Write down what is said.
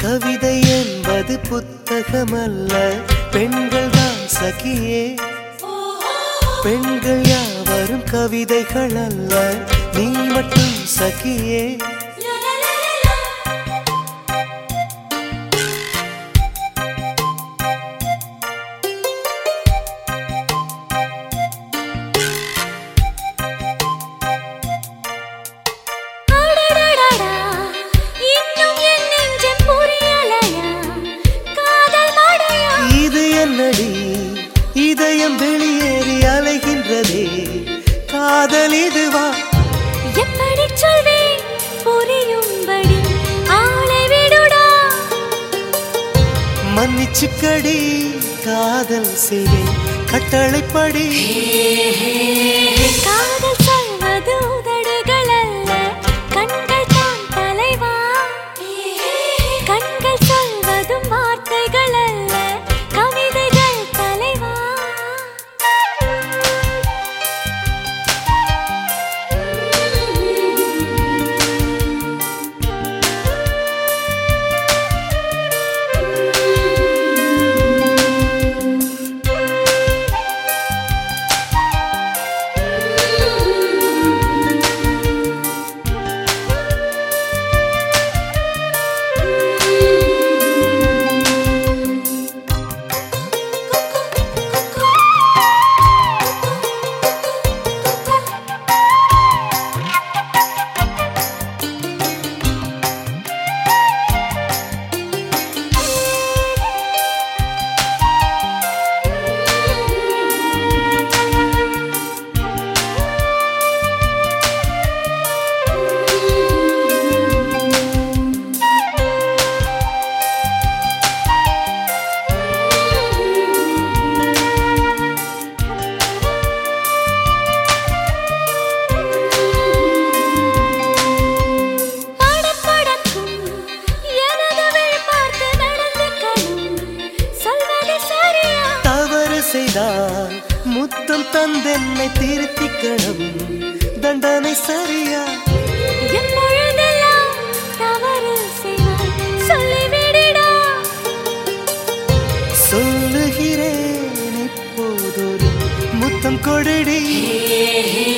கவிதை என்பது புத்தகமல்ல பெண்கள் தான் சகியே பெண்கள் யாவரும் கவிதைகள் அல்ல நீ மட்டும் சகியே அடடடடா, இன்னும் என் நெஞ்சம் புரியலையா? காதல் மழையா? இது என்னடி இதயம் வெளியேறி அலைகின்றதே காதல் இதுவா எப்படிச் சொல்வேன் புரியும்படி ஆளை விடுடா. மன்னிச்சுக்கடி காதல் செய்வேன் கட்டளைப்படி காதல் சொல்வது உதடுகள் அல்ல, கண்கள் தான் தலைவா. கண்கள் சொல்வதும் வார்த்தைகள் அல்ல, கவிதைகள் தலைவா படபடக்கும் எனது விழி பார்த்து நடந்துக்கணும். சொல்வது சரியா? தவறு செய்தால் முத்தம் தந்தென்னை திருத்திக்கணும் தண்டனை சரியா எப்பொழுதெல்லாம் தவறு செய்வாய் சொல்லிவிடுடா. சொல்லுகிறேன் இப்போதொரு முத்தம் கொடிடி